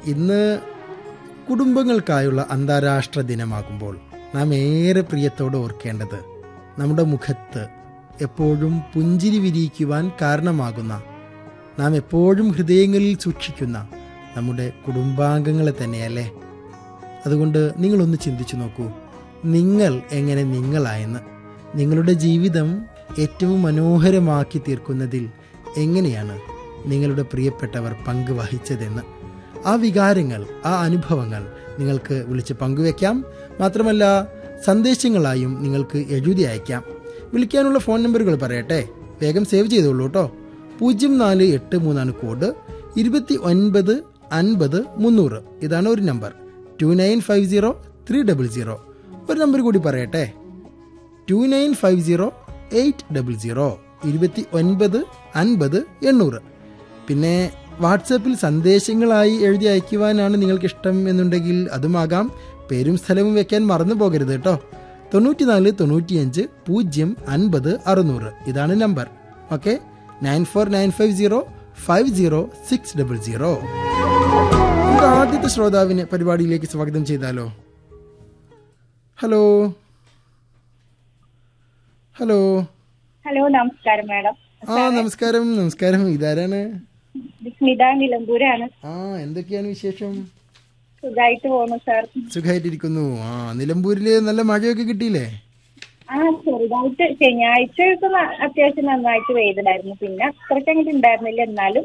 ഇന്ന് കുടുംബങ്ങൾക്കായുള്ള അന്താരാഷ്ട്ര ദിനമാകുമ്പോൾ നാം ഏറെ പ്രിയത്തോടെ ഓർക്കേണ്ടത് നമ്മുടെ മുഖത്ത് എപ്പോഴും പുഞ്ചിരി വിരിയിക്കുവാൻ കാരണമാകുന്ന നാം എപ്പോഴും ഹൃദയങ്ങളിൽ സൂക്ഷിക്കുന്ന നമ്മുടെ കുടുംബാംഗങ്ങളെ തന്നെയല്ലേ അതുകൊണ്ട് നിങ്ങളൊന്ന് ചിന്തിച്ചു നോക്കൂ നിങ്ങൾ എങ്ങനെ നിങ്ങളായെന്ന് നിങ്ങളുടെ ജീവിതം ഏറ്റവും മനോഹരമാക്കി തീർക്കുന്നതിൽ എങ്ങനെയാണ് നിങ്ങളുടെ പ്രിയപ്പെട്ടവർ പങ്കുവഹിച്ചതെന്ന് ആ വികാരങ്ങൾ ആ അനുഭവങ്ങൾ നിങ്ങൾക്ക് വിളിച്ച് പങ്കുവെക്കാം മാത്രമല്ല സന്ദേശങ്ങളായും നിങ്ങൾക്ക് എഴുതി അയക്കാം വിളിക്കാനുള്ള ഫോൺ നമ്പറുകൾ പറയട്ടെ വേഗം സേവ് ചെയ്തോളൂ കേട്ടോ പൂജ്യം നാല് എട്ട് മൂന്നാണ് കോഡ് ഇരുപത്തി ഒൻപത് അൻപത് മുന്നൂറ് ഇതാണ് ഒരു number two nine five zero three double zero ഒരു നമ്പർ കൂടി പറയട്ടെ two nine five zero eight double zero ഇരുപത്തി ഒൻപത് അൻപത് എണ്ണൂറ് പിന്നെ വാട്സാപ്പിൽ സന്ദേശങ്ങളായി എഴുതി അയക്കുവാനാണ് നിങ്ങൾക്ക് ഇഷ്ടം എന്നുണ്ടെങ്കിൽ അതുമാകാം പേരും സ്ഥലവും വെക്കാൻ മറന്നു പോകരുത് കേട്ടോ തൊണ്ണൂറ്റിനാല് തൊണ്ണൂറ്റിയഞ്ച് പൂജ്യം അൻപത് അറുന്നൂറ് ഇതാണ് number okay nine four nine five zero five zero six double zero നമുക്ക് ആദ്യത്തെ ശ്രോതാവിനെ പരിപാടിയിലേക്ക് സ്വാഗതം ചെയ്താലോ ഹലോ ഹലോ ഹലോ നമസ്കാരം മാഡം ആ നമസ്കാരം നമസ്കാരം ഇതാരാണ് ഇത് സ്മിത നിലമ്പൂരാണ് ആ എന്തൊക്കെയാണ് വിശേഷം സുഖമായിട്ട് പോകുന്നു സാർ സുഖമായിട്ടിരിക്കുന്നു ആ നിലമ്പൂരില് നല്ല മഴയൊക്കെ കിട്ടിയില്ലേ ആ ചെറുതായിട്ട് ശനിയാഴ്ച ഒക്കെ ന- അത്യാവശ്യം നന്നായിട്ട് പെയ്തിണ്ടായിരുന്നു പിന്നെ അത്രയ്ക്ക് അങ്ങോട്ട് ഉണ്ടായിരുന്നില്ല എന്നാലും